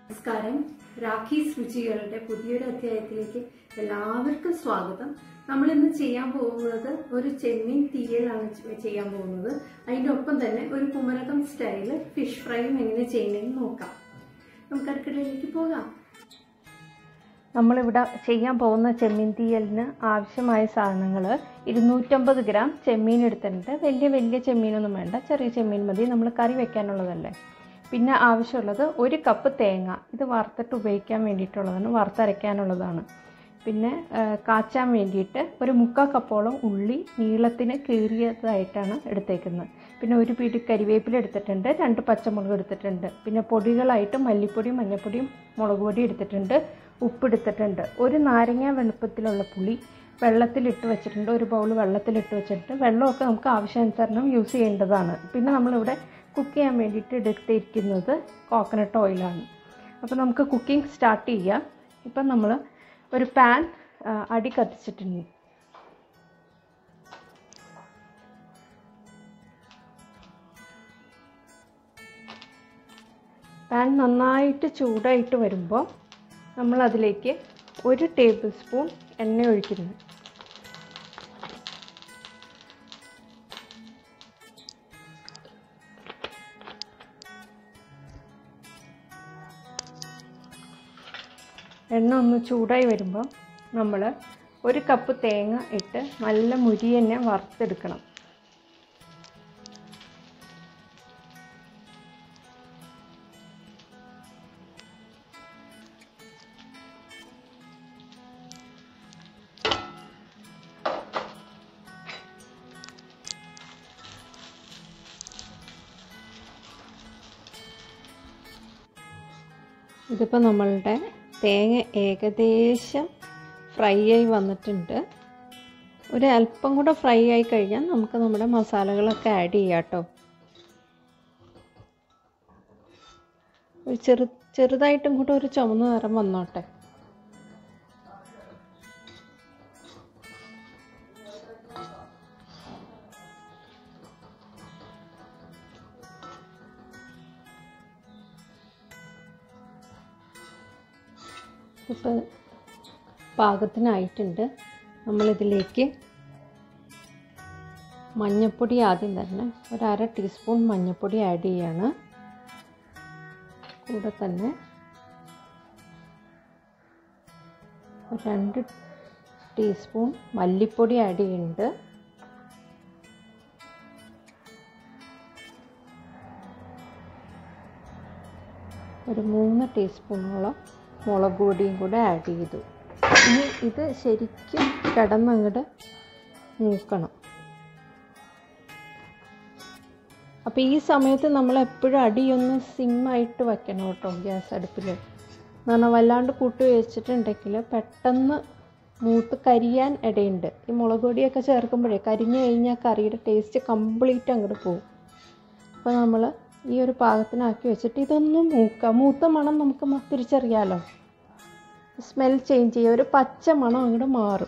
നമസ്കാരം രാഖീസ് രുചികളുടെ പുതിയൊരു അധ്യായത്തിലേക്ക് എല്ലാവർക്കും സ്വാഗതം നമ്മൾ ഇന്ന് ചെയ്യാൻ പോകുന്നത് ഒരു ചെമ്മീൻ തീയലാണ് ചെ- ചെയ്യാൻ പോകുന്നത് അതിൻ്റെ ഒപ്പം തന്നെ ഒരു കുമരകം സ്റ്റൈല് ഫിഷ് ഫ്രൈയും എങ്ങനെ ചെയ്യുന്നതെന്ന് നോക്കാം നമുക്ക് അടുക്കളയിലേക്ക് പോകാം നമ്മളിവിടെ ചെയ്യാൻ പോകുന്ന ചെമ്മീൻ തീയലിന് ആവശ്യമായ സാധനങ്ങൾ ഇരുന്നൂറ്റമ്പത് ഗ്രാം ചെമ്മീൻ എടുത്തിട്ടുണ്ട് വലിയ വലിയ ചെമ്മീനൊന്നും വേണ്ട ചെറിയ ചെമ്മീൻ മതി നമ്മൾ കറി വെക്കാനുള്ളതല്ലേ പിന്നെ ആവശ്യമുള്ളത് ഒരു കപ്പ് തേങ്ങ ഇത് വറുത്തിട്ട് ഉപയോഗിക്കാൻ വേണ്ടിയിട്ടുള്ളതാണ് വറുത്തരയ്ക്കാനുള്ളതാണ് പിന്നെ ആ, കാച്ചാൻ വേണ്ടിയിട്ട് ഒരു മുക്കാൽ കപ്പോളം ഉള്ളി നീളത്തിന് കീറിയതായിട്ടാണ് എടുത്തേക്കുന്നത് പിന്നെ ഒരു പിടി കരിവേപ്പില എടുത്തിട്ടുണ്ട് രണ്ട് പച്ചമുളക് എടുത്തിട്ടുണ്ട് പിന്നെ പൊടികളായിട്ട് മല്ലിപ്പൊടിയും മഞ്ഞൾപ്പൊടിയും മുളക് പൊടി എടുത്തിട്ടുണ്ട് ഉപ്പ് എടുത്തിട്ടുണ്ട് ഒരു നാരങ്ങ വെളുപ്പത്തിലുള്ള പുളി വെള്ളത്തിലിട്ട് വെച്ചിട്ടുണ്ട് ഒരു ബൗൾ വെള്ളത്തിലിട്ട് വെച്ചിട്ട് വെള്ളമൊക്കെ നമുക്ക് ആവശ്യാനുസരണം യൂസ് ചെയ്യേണ്ടതാണ് പിന്നെ നമ്മളിവിടെ കുക്ക് ചെയ്യാൻ വേണ്ടിയിട്ട് എടുത്തിരിക്കുന്നത് കോക്കനട്ട് ഓയിലാണ് അപ്പോൾ നമുക്ക് കുക്കിംഗ് സ്റ്റാർട്ട് ചെയ്യാം ഇപ്പം നമ്മൾ ഒരു പാൻ അടി കത്തിച്ചിട്ടുണ്ട് പാൻ നന്നായിട്ട് ചൂടായിട്ട് വരുമ്പോൾ നമ്മൾ അതിലേക്ക് ഒരു ടേബിൾ സ്പൂൺ എണ്ണ ഒഴിക്കുന്നു എണ്ണ ഒന്ന് ചൂടായി വരുമ്പോൾ നമ്മൾ ഒരു കപ്പ് തേങ്ങ ഇട്ട് നല്ല മുരി തന്നെ വറുത്തെടുക്കണം ഇതിപ്പോൾ നമ്മളുടെ തേങ്ങ ഏകദേശം ഫ്രൈ ആയി വന്നിട്ടുണ്ട് ഒരു അല്പം കൂടെ ഫ്രൈ ആയി കഴിഞ്ഞാൽ നമുക്ക് നമ്മുടെ മസാലകളൊക്കെ ആഡ് ചെയ്യാം കേട്ടോ ഒരു ചെറു ചെറുതായിട്ടും കൂടെ ഒരു ചുമന്ന നിറം വന്നോട്ടെ ഇപ്പോൾ പാകത്തിനായിട്ടുണ്ട് നമ്മളിതിലേക്ക് മഞ്ഞൾപ്പൊടി ആദ്യം തന്നെ ഒരു അര ടീസ്പൂൺ മഞ്ഞൾപ്പൊടി ആഡ് ചെയ്യാണ് കൂടെ തന്നെ ഒരു രണ്ട് ടീസ്പൂൺ മല്ലിപ്പൊടി ആഡ് ചെയ്യുന്നുണ്ട് ഒരു മൂന്ന് ടീസ്പൂണോളം മുളക് പൊടിയും കൂടെ ആഡ് ചെയ്തു ഇനി ഇത് ശരിക്കും കിടന്നങ്ങോട്ട് മൂക്കണം അപ്പോൾ ഈ സമയത്ത് നമ്മൾ എപ്പോഴും അടിയൊന്ന് സിമ്മായിട്ട് വെക്കണം കേട്ടോ ഗ്യാസ് അടുപ്പിൽ എന്ന് പറഞ്ഞാൽ വല്ലാണ്ട് കൂട്ടി വെച്ചിട്ടുണ്ടെങ്കിൽ പെട്ടെന്ന് മൂത്ത് കരിയാൻ ഇടയുണ്ട് ഈ മുളക് പൊടിയൊക്കെ ചേർക്കുമ്പോഴേ കരിഞ്ഞു കഴിഞ്ഞാൽ കറിയുടെ ടേസ്റ്റ് കംപ്ലീറ്റ് അങ്ങോട്ട് പോകും അപ്പോൾ നമ്മൾ ഈ ഒരു പാകത്തിനാക്കി വെച്ചിട്ട് ഇതൊന്ന് മൂക്കുക മൂത്ത മണം നമുക്ക് മ- തിരിച്ചറിയാലോ സ്മെൽ ചേഞ്ച് ചെയ്യുക ഒരു പച്ച മണം അങ്ങോട്ട് മാറും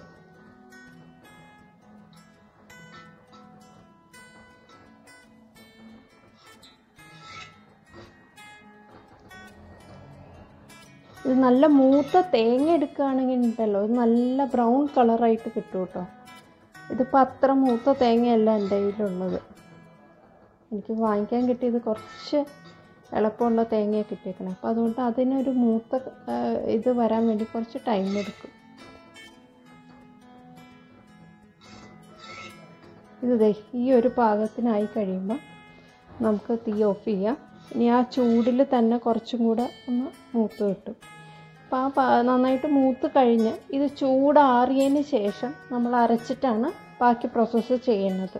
ഇത് നല്ല മൂത്ത തേങ്ങ എടുക്കുകയാണെങ്കിൽ ഉണ്ടല്ലോ ഇത് നല്ല ബ്രൗൺ കളറായിട്ട് കിട്ടും കേട്ടോ ഇതിപ്പോൾ അത്ര മൂത്ത തേങ്ങയല്ല എൻ്റെ കയ്യിലുള്ളത് എനിക്ക് വാങ്ങിക്കാൻ കിട്ടിയത് കുറച്ച് എളുപ്പമുള്ള തേങ്ങയെ കിട്ടിയേക്കണം അപ്പോൾ അതുകൊണ്ട് അതിനൊരു മൂത്ത ആ, ഇത് വരാൻ വേണ്ടി കുറച്ച് ടൈം എടുക്കും ഇത് ദേ ഈ ഒരു പാകത്തിനായി കഴിയുമ്പോൾ നമുക്ക് തീ ഓഫ് ചെയ്യാം ഇനി ആ ചൂടിൽ തന്നെ കുറച്ചും കൂടെ ഒന്ന് മൂത്ത് കിട്ടും അപ്പോൾ ആ പാ- നന്നായിട്ട് മൂത്ത് കഴിഞ്ഞ് ഇത് ചൂടാറിയതിന് ശേഷം നമ്മൾ അരച്ചിട്ടാണ് ബാക്കി പ്രോസസ്സ് ചെയ്യുന്നത്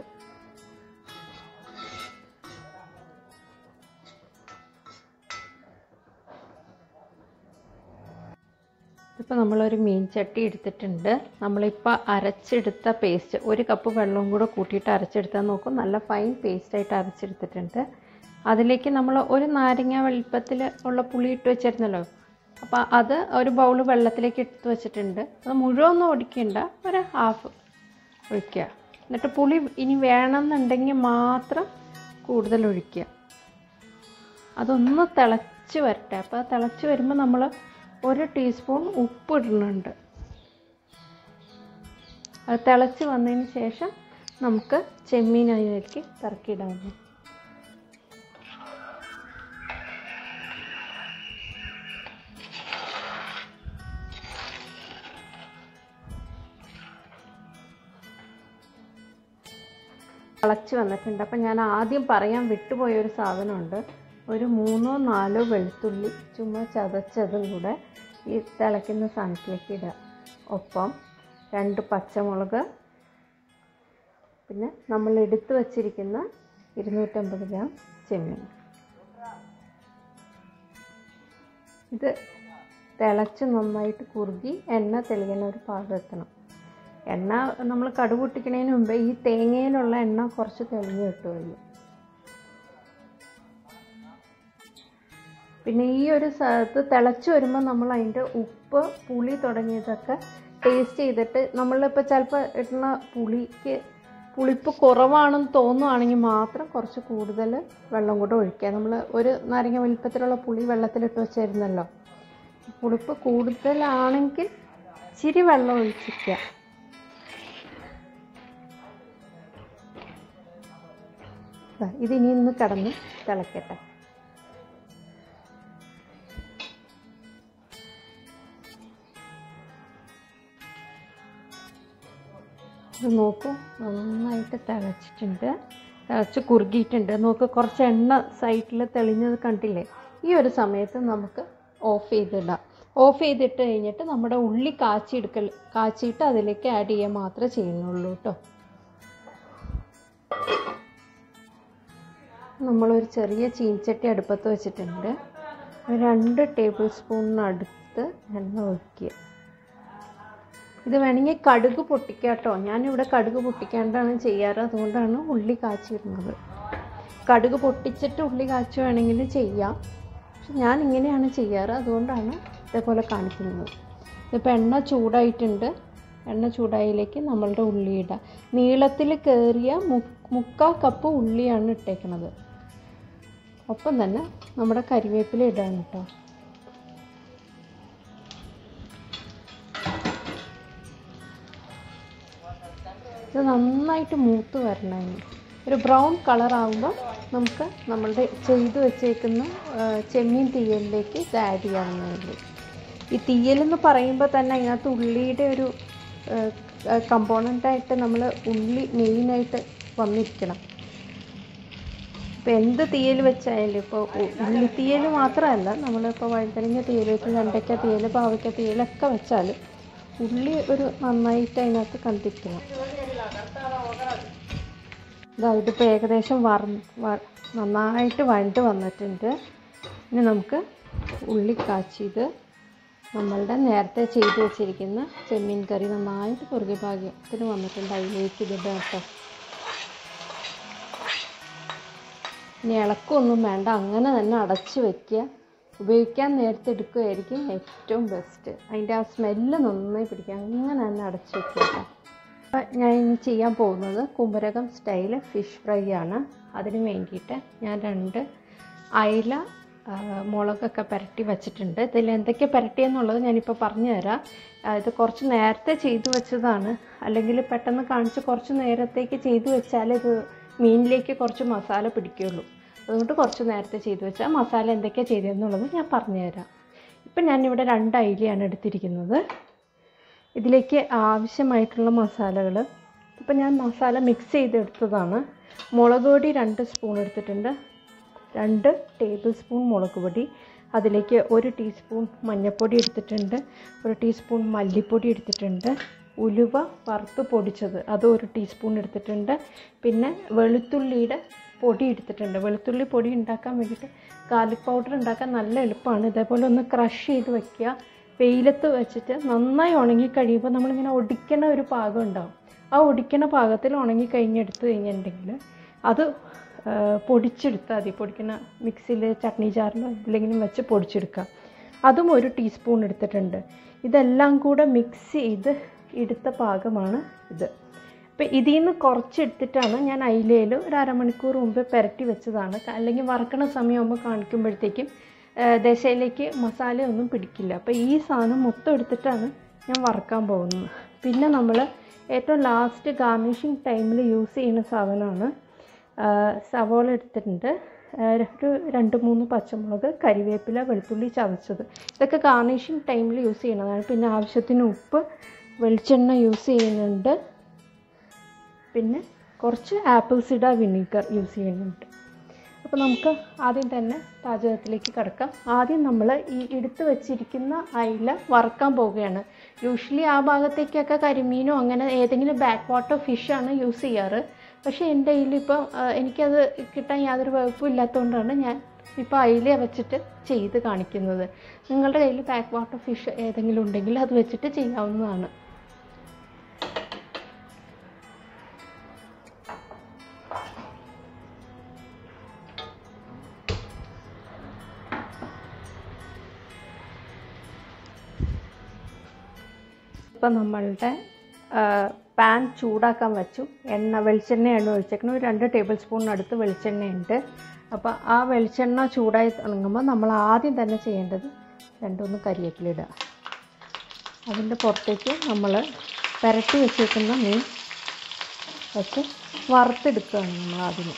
ഇപ്പോൾ നമ്മളൊരു മീൻ ചട്ടി എടുത്തിട്ടുണ്ട് നമ്മളിപ്പോൾ അരച്ചെടുത്ത പേസ്റ്റ് ഒരു കപ്പ് വെള്ളവും കൂടെ കൂട്ടിയിട്ട് അരച്ചെടുത്താൽ നോക്കും നല്ല ഫൈൻ പേസ്റ്റായിട്ട് അരച്ചെടുത്തിട്ടുണ്ട് അതിലേക്ക് നമ്മൾ ഒരു നാരങ്ങ വെളുപ്പത്തിൽ ഉള്ള പുളി ഇട്ട് വെച്ചിരുന്നല്ലോ അപ്പോൾ അത് ഒരു ബൗൾ വെള്ളത്തിലേക്ക് എടുത്ത് വെച്ചിട്ടുണ്ട് അത് മുഴുവനൊന്നും ഒടിക്കണ്ട ഒരു ഹാഫ് ഒഴിക്കുക എന്നിട്ട് പുളി ഇനി വേണമെന്നുണ്ടെങ്കിൽ മാത്രം കൂടുതൽ ഒഴിക്കുക അതൊന്ന് തിളച്ച് തിളച്ച് വരട്ടെ അപ്പോൾ തിളച്ച് വരുമ്പോൾ നമ്മൾ ഒരു ടീസ്പൂൺ ഉപ്പ് ഇടുന്നുണ്ട് അത് തിളച്ച് വന്നതിന് ശേഷം നമുക്ക് ചെമ്മീൻ അതിലേക്ക് ഇറക്കിയിടാം തിളച്ച് വന്നിട്ടുണ്ട് അപ്പം ഞാൻ ആദ്യം പറയാൻ വിട്ടുപോയ ഒരു സാധനമുണ്ട് ഒരു മൂന്നോ നാലോ വെളുത്തുള്ളി ചുമ്മാ ചതച്ചതും കൂടെ ഈ തിളയ്ക്കുന്ന സാധനത്തിലേക്ക് ഇടുക ഒപ്പം രണ്ട് പച്ചമുളക് പിന്നെ നമ്മൾ എടുത്തു വച്ചിരിക്കുന്ന ഇരുന്നൂറ്റമ്പത് ഗ്രാം ചെമ്മീൻ ഇത് തിളച്ച് നന്നായിട്ട് കുറുകി എണ്ണ തെളിയുന്ന ഒരു പാകം എത്തണം എണ്ണ നമ്മൾ കടുക് പൊട്ടിക്കുന്നതിന് മുമ്പേ ഈ തേങ്ങയിലുള്ള എണ്ണ കുറച്ച് തെളിഞ്ഞ് കിട്ടുമല്ലോ പിന്നെ ഈ ഒരു സ്ഥലത്ത് തിളച്ച് വരുമ്പോൾ നമ്മൾ അതിൻ്റെ ഉപ്പ് പുളി തുടങ്ങിയതൊക്കെ ടേസ്റ്റ് ചെയ്തിട്ട് നമ്മളിപ്പോൾ ചിലപ്പോൾ ഇടുന്ന പുളിക്ക് പുളിപ്പ് കുറവാണെന്ന് തോന്നുവാണെങ്കിൽ മാത്രം കുറച്ച് കൂടുതൽ വെള്ളം കൂടെ ഒഴിക്കുക നമ്മൾ ഒരു നാരങ്ങ വലിപ്പത്തിലുള്ള പുളി വെള്ളത്തിലിട്ട് വെച്ചിരുന്നല്ലോ പുളിപ്പ് കൂടുതലാണെങ്കിൽ ഇച്ചിരി വെള്ളം ഒഴിച്ചിരിക്കുക ദാ ഇതിനി ഒന്ന് കടന്ന് തിളക്കട്ടെ ഇത് നോക്കൂ നന്നായിട്ട് തിളച്ചിട്ടുണ്ട് തിളച്ച് കുറുകിയിട്ടുണ്ട് നോക്ക് കുറച്ച് എണ്ണ സൈഡിൽ തെളിഞ്ഞത് കണ്ടില്ലേ ഈ ഒരു സമയത്ത് നമുക്ക് ഓഫ് ചെയ്തിടാം ഓഫ് ചെയ്തിട്ട് കഴിഞ്ഞിട്ട് നമ്മുടെ ഉള്ളി കാച്ചിയെടുക്കൽ കാച്ചിയിട്ട് അതിലേക്ക് ആഡ് ചെയ്യുക മാത്രമേ ചെയ്യുന്നുള്ളൂ കേട്ടോ നമ്മളൊരു ചെറിയ ചീനച്ചട്ടി അടുപ്പത്ത് വെച്ചിട്ടുണ്ട് ഒരു രണ്ട് ടേബിൾ സ്പൂണിനടുത്ത് എണ്ണ ഒഴിക്കുക ഇത് വേണമെങ്കിൽ കടുക് പൊട്ടിക്കുക കേട്ടോ ഞാനിവിടെ കടുക് പൊട്ടിക്കാണ്ടാണ് ചെയ്യാറ് അതുകൊണ്ടാണ് ഉള്ളി കാച്ചിടുന്നത് കടുക് പൊട്ടിച്ചിട്ട് ഉള്ളി കാച്ചി വേണമെങ്കിൽ ചെയ്യാം പക്ഷെ ഞാൻ ഇങ്ങനെയാണ് ചെയ്യാറ് അതുകൊണ്ടാണ് ഇതേപോലെ കാണിക്കുന്നത് ഇതിപ്പോൾ എണ്ണ ചൂടായിട്ടുണ്ട് എണ്ണ ചൂടായിലേക്ക് നമ്മളുടെ ഉള്ളി ഇടുക നീളത്തിൽ കയറിയ മുക്കാൽ കപ്പ് ഉള്ളിയാണ് ഇട്ടേക്കണത് ഒപ്പം തന്നെ നമ്മുടെ കരിവേപ്പില ഇടാണ് കേട്ടോ ഇത് നന്നായിട്ട് മൂത്ത് വരണം ഇനി. ഒരു ബ്രൗൺ കളർ ആകുമ്പോൾ നമുക്ക് നമ്മളുടെ ചെയ്ത് വെച്ചേക്കുന്ന ആ, ചെമ്മീൻ തീയലിലേക്ക് ഇത് ആഡ് ചെയ്യാവുന്നതേ ഈ തീയലെന്ന് പറയുമ്പോൾ തന്നെ അതിനകത്ത് ഉള്ളിയുടെ ഒരു കമ്പോണൻ്റായിട്ട് നമ്മൾ ഉള്ളി മെയിനായിട്ട് വന്നിരിക്കണം ഇപ്പോൾ എന്ത് തീയൽ വെച്ചായാലും ഇപ്പോൾ ഉള്ളി തീയൽ മാത്രമല്ല നമ്മളിപ്പോൾ വഴുതനങ്ങ തീയൽ വെച്ച് വെണ്ടയ്ക്ക തീയൽ പാവയ്ക്ക തീയലൊക്കെ വെച്ചാൽ ഉള്ളി ഒരു നന്നായിട്ട് അതിനകത്ത് കണ്ടിരിക്കണം ഇതാ ഇതിപ്പോൾ ഏകദേശം വറ വ- നന്നായിട്ട് വഴണ്ട് വന്നിട്ടുണ്ട് ഇനി നമുക്ക് ഉള്ളി കാച്ചിയത് നമ്മളുടെ നേരത്തെ ചെയ്ത് വെച്ചിരിക്കുന്ന ചെമ്മീൻ കറി നന്നായിട്ട് കുറുകി ഭാഗ്യത്തിന് വന്നിട്ടുണ്ട് അതിലേക്ക് ഇതിടുക കേട്ടോ ഇനി ഇളക്കമൊന്നും വേണ്ട അങ്ങനെ തന്നെ അടച്ച് വെക്കുക ഉപയോഗിക്കാൻ നേരത്തെ എടുക്കുകയായിരിക്കും ഏറ്റവും ബെസ്റ്റ് അതിൻ്റെ ആ സ്മെല്ല് നന്നായി പിടിക്കുക അങ്ങനെ തന്നെ അടച്ച് വെക്കുക കേട്ടോ അപ്പം ഞാൻ ഇനി ചെയ്യാൻ പോകുന്നത് കുമരകം സ്റ്റൈൽ ഫിഷ് ഫ്രൈ ആണ് അതിന് വേണ്ടിയിട്ട് ഞാൻ രണ്ട് അയില ആ, മുളകൊക്കെ പുരട്ടി വെച്ചിട്ടുണ്ട് ഇതിൽ എന്തൊക്കെ പുരട്ടിയെന്നുള്ളത് ഞാനിപ്പോൾ പറഞ്ഞു തരാം ആ, ഇത് കുറച്ച് നേരത്തെ ചെയ്തു വെച്ചതാണ് അല്ലെങ്കിൽ പെട്ടെന്ന് കാണിച്ച് കുറച്ച് നേരത്തേക്ക് ചെയ്തു വെച്ചാൽ ഇത് മീനിലേക്ക് കുറച്ച് മസാല പിടിക്കുകയുള്ളൂ അതുകൊണ്ട് കുറച്ച് നേരത്തെ ചെയ്തു വെച്ചാൽ മസാല എന്തൊക്കെയാണ് ചെയ്തതെന്നുള്ളത് ഞാൻ പറഞ്ഞു തരാം ഇപ്പം ഞാനിവിടെ രണ്ട് അയിലയാണ് എടുത്തിരിക്കുന്നത് ഇതിലേക്ക് ആവശ്യമായിട്ടുള്ള മസാലകൾ ഇപ്പം ഞാൻ മസാല മിക്സ് ചെയ്തെടുത്തതാണ് മുളക് പൊടി രണ്ട് സ്പൂൺ എടുത്തിട്ടുണ്ട് രണ്ട് ടേബിൾ സ്പൂൺ മുളക് പൊടി അതിലേക്ക് ഒരു ടീസ്പൂൺ മഞ്ഞൾപ്പൊടി എടുത്തിട്ടുണ്ട് ഒരു ടീസ്പൂൺ മല്ലിപ്പൊടി എടുത്തിട്ടുണ്ട് ഉലുവ വറുത്ത് പൊടിച്ചത് അത് ഒരു ടീസ്പൂൺ എടുത്തിട്ടുണ്ട് പിന്നെ വെളുത്തുള്ളിയുടെ പൊടി എടുത്തിട്ടുണ്ട് വെളുത്തുള്ളി പൊടി ഉണ്ടാക്കാൻ വേണ്ടിയിട്ട് ഗാർലിക് പൗഡർ ഉണ്ടാക്കാൻ നല്ല എളുപ്പമാണ് ഇതേപോലെ ഒന്ന് ക്രഷ് ചെയ്ത് വെക്കുക വെയിലത്ത് വെച്ചിട്ട് നന്നായി ഉണങ്ങി കഴിയുമ്പോൾ നമ്മളിങ്ങനെ ഒടിക്കണ ഒരു പാകം ഉണ്ടാവും ആ ഒടിക്കണ പാകത്തിൽ ഉണങ്ങി കഴിഞ്ഞെടുത്ത് കഴിഞ്ഞിട്ടുണ്ടെങ്കിൽ അത് ആ, പൊടിച്ചെടുത്താൽ മതി പൊടിക്കുന്ന മിക്സിയിൽ ചട്നി ജാറിലോ എന്തിലെങ്കിലും വെച്ച് പൊടിച്ചെടുക്കുക അതും ഒരു ടീസ്പൂൺ എടുത്തിട്ടുണ്ട് ഇതെല്ലാം കൂടെ മിക്സ് ചെയ്ത് എടുത്ത പാകമാണ് ഇത് അപ്പം ഇതിൽ നിന്ന് കുറച്ചെടുത്തിട്ടാണ് ഞാൻ അയിലയിൽ ഒരു അരമണിക്കൂർ മുമ്പ് പുരട്ടി വെച്ചതാണ് ക- അല്ലെങ്കിൽ വറക്കണ സമയമാകുമ്പോൾ കാണിക്കുമ്പോഴത്തേക്കും ദശയിലേക്ക് മസാല ഒന്നും പിടിക്കില്ല അപ്പോൾ ഈ സാധനം മൊത്തം എടുത്തിട്ടാണ് ഞാൻ വറുക്കാൻ പോകുന്നത് പിന്നെ നമ്മൾ ഏറ്റവും ലാസ്റ്റ് ഗാർണിഷിങ് ടൈമിൽ യൂസ് ചെയ്യുന്ന സാധനമാണ് ആ, സവോള എടുത്തിട്ടുണ്ട് ആ, ഒരു രണ്ട് മൂന്ന് പച്ചമുളക് കരിവേപ്പില വെളുത്തുള്ളി ചതച്ചത് ഇതൊക്കെ ഗാർണിഷിങ് ടൈമിൽ യൂസ് ചെയ്യുന്നതാണ് പിന്നെ ആവശ്യത്തിന് ഉപ്പ് വെളിച്ചെണ്ണ യൂസ് ചെയ്യുന്നുണ്ട് പിന്നെ കുറച്ച് ആപ്പിൾ സിഡ വിനീഗർ യൂസ് ചെയ്യുന്നുണ്ട് അപ്പോൾ നമുക്ക് ആദ്യം തന്നെ പാചകത്തിലേക്ക് കിടക്കാം ആദ്യം നമ്മൾ ഈ എടുത്ത് വെച്ചിരിക്കുന്ന അയില വറക്കാൻ പോവുകയാണ് യൂഷ്വലി ആ ഭാഗത്തേക്കൊക്കെ കരിമീനോ അങ്ങനെ ഏതെങ്കിലും ബാക്ക് വാട്ടർ ഫിഷാണ് യൂസ് ചെയ്യാറ് പക്ഷേ എൻ്റെ കയ്യിലിപ്പം ആ, എനിക്കത് കിട്ടാൻ യാതൊരു വകുപ്പും ഇല്ലാത്തതുകൊണ്ടാണ് ഞാൻ ഇപ്പോൾ അയില വെച്ചിട്ട് ചെയ്ത് കാണിക്കുന്നത് നിങ്ങളുടെ കയ്യിൽ ബാക്ക് വാട്ടർ ഫിഷ് ഏതെങ്കിലും ഉണ്ടെങ്കിൽ അത് വെച്ചിട്ട് ചെയ്യാവുന്നതാണ് ഇപ്പം നമ്മളുടെ പാൻ ചൂടാക്കാൻ വെച്ചു എണ്ണ വെളിച്ചെണ്ണയാണ് ഒഴിച്ചേക്കുന്നത് ഒരു രണ്ട് ടേബിൾ സ്പൂണിനടുത്ത് വെളിച്ചെണ്ണയുണ്ട് അപ്പോൾ ആ വെളിച്ചെണ്ണ ചൂടായി തുടങ്ങുമ്പോൾ നമ്മൾ ആദ്യം തന്നെ ചെയ്യേണ്ടത് രണ്ടൊന്ന് കരിവേപ്പിലിടുക അതിൻ്റെ പുറത്തേക്ക് നമ്മൾ പുരട്ടി വെച്ചേക്കുന്ന മീൻ വെച്ച് വറുത്തെടുക്കുകയാണ് നമ്മൾ ആദ്യം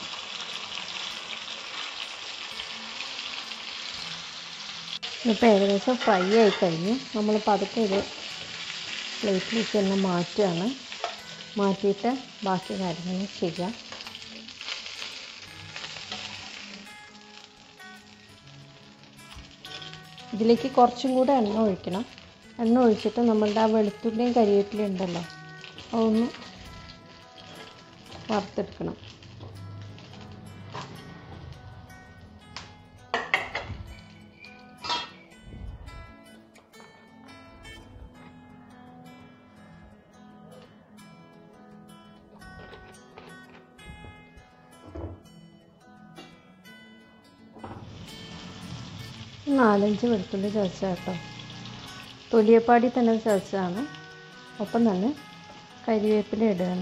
ഇപ്പോൾ ഏകദേശം ഫ്രൈ ആയി കഴിഞ്ഞു നമ്മൾ പതുക്കെ ഇത് പ്ലേറ്റിലേക്ക് തന്നെ മാറ്റുകയാണ് മാറ്റിയിട്ട് ബാക്കി കാര്യങ്ങൾ ചെയ്യാം ഇതിലേക്ക് കുറച്ചും കൂടെ എണ്ണ ഒഴിക്കണം എണ്ണ ഒഴിച്ചിട്ട് നമ്മളുടെ ആ വെളുത്തുള്ളിയും കരിവേപ്പിലയും ഉണ്ടല്ലോ അതൊന്ന് വറുത്തെടുക്കണം നാലഞ്ച് വെളുത്തുള്ളി ചതച്ച കേട്ടോ തൊലിയപ്പാടി തന്നെ ചതച്ചതാണ് ഒപ്പം തന്നെ കരിവേപ്പില ഇടുകയാണ്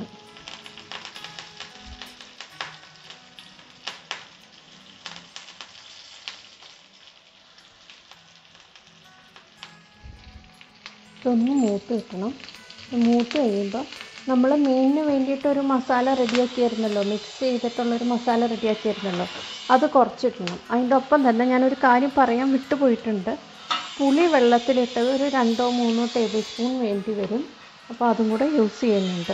ഇതൊന്ന് മൂത്ത് കിട്ടണം ഇത് മൂത്ത് കഴിയുമ്പോൾ നമ്മൾ മീനിന് വേണ്ടിയിട്ട് ഒരു മസാല റെഡിയാക്കിയായിരുന്നല്ലോ മിക്സ് ചെയ്തിട്ടുള്ളൊരു മസാല റെഡിയാക്കിയായിരുന്നല്ലോ അത് കുറച്ചിടണം അതിൻ്റെ ഒപ്പം തന്നെ ഞാനൊരു കാര്യം പറയാൻ വിട്ടുപോയിട്ടുണ്ട് പുളി വെള്ളത്തിലിട്ടത് ഒരു രണ്ടോ മൂന്നോ ടേബിൾ സ്പൂൺ വേണ്ടി വരും അപ്പോൾ അതും കൂടെ യൂസ് ചെയ്യുന്നുണ്ട്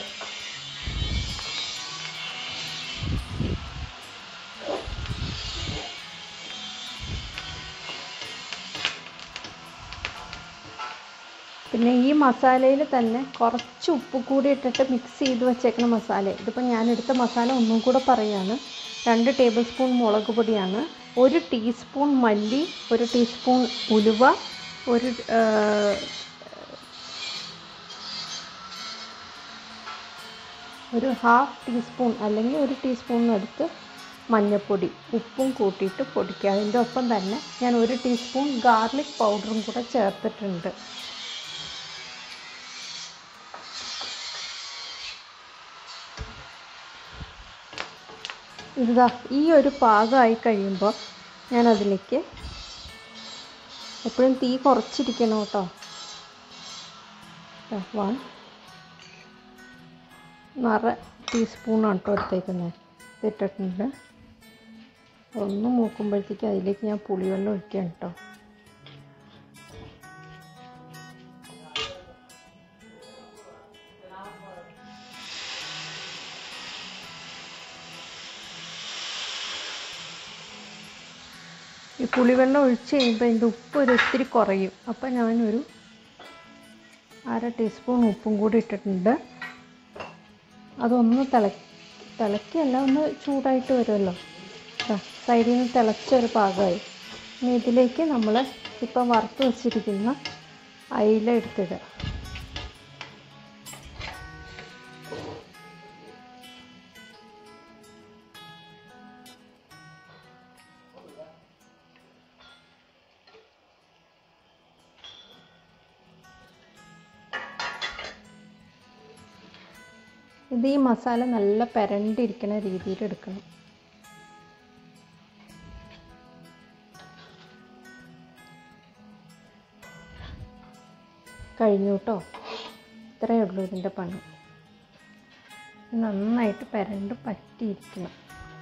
പിന്നെ ഈ മസാലയിൽ തന്നെ കുറച്ച് ഉപ്പ് കൂടി ഇട്ടിട്ട് മിക്സ് ചെയ്ത് വെച്ചേക്കുന്ന മസാല ഇതിപ്പോൾ ഞാൻ എടുത്ത മസാല ഒന്നും കൂടെ പറയാണ് രണ്ട് ടേബിൾ സ്പൂൺ മുളക് പൊടിയാണ് ഒരു ടീസ്പൂൺ മല്ലി ഒരു ടീസ്പൂൺ ഉലുവ ഒരു ആ, ഒരു ഹാഫ് ടീസ്പൂൺ അല്ലെങ്കിൽ ഒരു ടീസ്പൂണിനടുത്ത് മഞ്ഞൾപ്പൊടി ഉപ്പും കൂട്ടിയിട്ട് പൊടിക്കുക അതിൻ്റെ ഒപ്പം തന്നെ ഞാൻ ഒരു ടീസ്പൂൺ ഗാർലിക് പൗഡറും കൂടെ ചേർത്തിട്ടുണ്ട് ഇതാ ഈ ഒരു പാകമായി കഴിയുമ്പോൾ ഞാൻ അതിലേക്ക് എപ്പോഴും തീ കുറച്ചിരിക്കണം കേട്ടോ വൺ നിറ ടീസ്പൂണാണ് കേട്ടോ എടുത്തേക്കുന്നത് ഇട്ടിട്ടുണ്ട് ഒന്ന് മൂക്കുമ്പോഴത്തേക്ക് അതിലേക്ക് ഞാൻ പുളിവെള്ളം ഒഴിക്കാം കേട്ടോ ഈ പുളിവെള്ളം ഒഴിച്ച് കഴിയുമ്പോൾ ഇതിൻ്റെ ഉപ്പ് ഒരു ഒത്തിരി കുറയും അപ്പം ഞാനൊരു അര ടീസ്പൂൺ ഉപ്പും കൂടി ഇട്ടിട്ടുണ്ട് അതൊന്ന് തിള തിളക്കിയല്ല ഒന്ന് ചൂടായിട്ട് വരുമല്ലോ ദാ സൈഡിൽ നിന്ന് തിളച്ചൊരു പാകമായി ഇനി ഇതിലേക്ക് നമ്മൾ ഇപ്പം വറുത്ത് വെച്ചിരിക്കുന്ന അയില എടുത്തിടുക ഇത് ഈ മസാല നല്ല പെരണ്ടിരിക്കുന്ന രീതിയിൽ എടുക്കണം കഴിഞ്ഞു കേട്ടോ ഇത്രയേ ഉള്ളൂ ഇതിൻ്റെ പണി നന്നായിട്ട് പെരണ്ട് പറ്റിയിരിക്കണം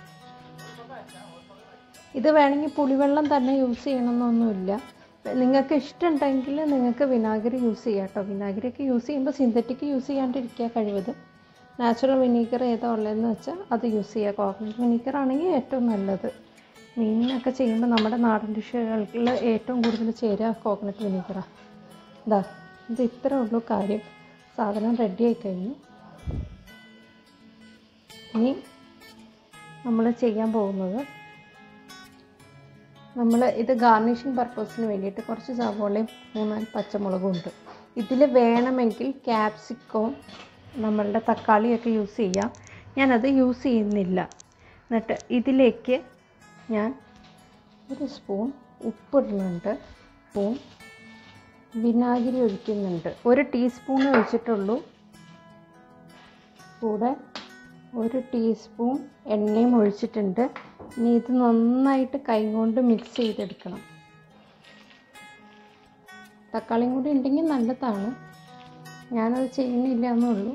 ഇത് വേണമെങ്കിൽ പുളിവെള്ളം തന്നെ യൂസ് ചെയ്യണമെന്നൊന്നുമില്ല നിങ്ങൾക്ക് ഇഷ്ടമുണ്ടെങ്കിൽ നിങ്ങൾക്ക് വിനാഗിരി യൂസ് ചെയ്യാം കേട്ടോ വിനാഗിരിയൊക്കെ യൂസ് ചെയ്യുമ്പോൾ സിന്തറ്റിക് യൂസ് ചെയ്യാണ്ടിരിക്കുക കഴിവതും നാച്ചുറൽ വിനീഗർ ഏതാ ഉള്ളതെന്ന് വെച്ചാൽ അത് യൂസ് ചെയ്യുക കോക്കനട്ട് വിനീഗർ ആണെങ്കിൽ ഏറ്റവും നല്ലത് മീനിനൊക്കെ ചെയ്യുമ്പോൾ നമ്മുടെ നാടൻ ഡിഷുകളിൽ ഏറ്റവും കൂടുതൽ ചേരുക കോക്കനട്ട് വിനീഗറാണ് ഇതാ ഇത് ഇത്രേ ഉള്ളൂ കാര്യം സാധനം റെഡി ആയി കഴിഞ്ഞു ഇനി നമ്മൾ ചെയ്യാൻ പോകുന്നത് നമ്മൾ ഇത് ഗാർണിഷിങ് പർപ്പസിന് വേണ്ടിയിട്ട് കുറച്ച് സവോളയും മൂന്നാല് പച്ചമുളകും ഉണ്ട് ഇതിൽ വേണമെങ്കിൽ ക്യാപ്സിക്കവും നമ്മളുടെ തക്കാളിയൊക്കെ യൂസ് ചെയ്യാം ഞാനത് യൂസ് ചെയ്യുന്നില്ല എന്നിട്ട് ഇതിലേക്ക് ഞാൻ ഒരു സ്പൂൺ ഉപ്പിടുന്നുണ്ട് സ്പൂൺ വിനാഗിരി ഒഴിക്കുന്നുണ്ട് ഒരു ടീസ്പൂൺ ഒഴിച്ചിട്ടുള്ളൂ കൂടെ ഒരു ടീസ്പൂൺ എണ്ണയും ഒഴിച്ചിട്ടുണ്ട് ഇനി ഇത് നന്നായിട്ട് കൈകൊണ്ട് മിക്സ് ചെയ്തെടുക്കണം തക്കാളിയും കൂടി ഉണ്ടെങ്കിൽ നല്ലതാണ് ഞാനത് ചെയ്യുന്നില്ല എന്നുള്ളൂ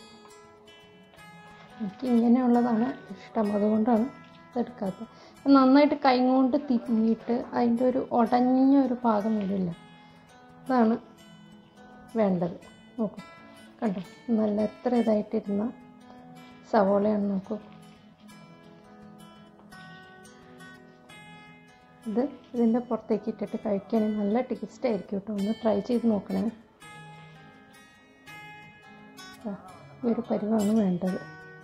എനിക്ക് ഇങ്ങനെയുള്ളതാണ് ഇഷ്ടം അതുകൊണ്ടാണ് ഇതെടുക്കാത്തത് അത് നന്നായിട്ട് കൈ കൊണ്ട് തിരിഞ്ഞിട്ട് അതിൻ്റെ ഒരു ഉടഞ്ഞ ഒരു ഭാഗം വരില്ല അതാണ് വേണ്ടത് നോക്കൂ കണ്ടോ നല്ല എത്ര ഇതായിട്ടിരുന്ന സവോളയാണ് നോക്കൂ ഇത് ഇതിൻ്റെ പുറത്തേക്ക് ഇട്ടിട്ട് കഴിക്കാൻ നല്ല ടേസ്റ്റ് ആയിരിക്കും കേട്ടോ ഒന്ന് ട്രൈ ചെയ്ത് നോക്കണേ ആ, ഈ ഒരു പരിവാണ് വേണ്ടത്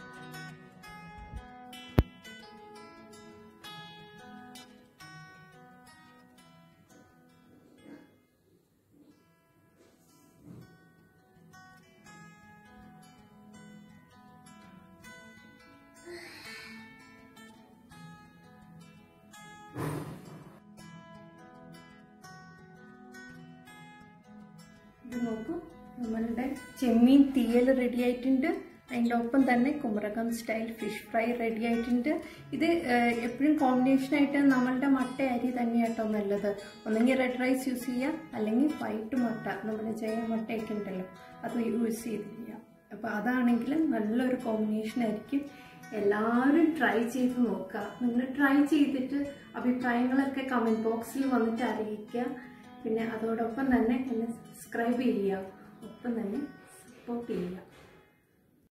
ഇത് നോക്കൂ നമ്മളുടെ ചെമ്മീൻ തീയൽ റെഡി ആയിട്ടുണ്ട് അതിൻ്റെ ഒപ്പം തന്നെ Kumarakom style fish fry ready ആയിട്ടുണ്ട് ഇത് എപ്പോഴും കോമ്പിനേഷനായിട്ട് നമ്മളുടെ മട്ട അരി തന്നെയാട്ടോ നല്ലത് ഒന്നെങ്കിൽ റെഡ് റൈസ് യൂസ് ചെയ്യുക അല്ലെങ്കിൽ വൈറ്റ് മുട്ട നമ്മുടെ ജയ മുട്ടയൊക്കെ ഉണ്ടല്ലോ അത് യൂസ് ചെയ്ത് ചെയ്യാം അപ്പോൾ അതാണെങ്കിൽ നല്ലൊരു കോമ്പിനേഷൻ ആയിരിക്കും എല്ലാവരും ട്രൈ ചെയ്ത് നോക്കുക നിങ്ങൾ ട്രൈ ചെയ്തിട്ട് അഭിപ്രായങ്ങളൊക്കെ കമൻറ്റ് ബോക്സിൽ വന്നിട്ട് അറിയിക്കുക പിന്നെ അതോടൊപ്പം തന്നെ എന്നെ സബ്സ്ക്രൈബ് ചെയ്യുക ഒപ്പം തന്നെ സപ്പോർട്ട് ചെയ്യുക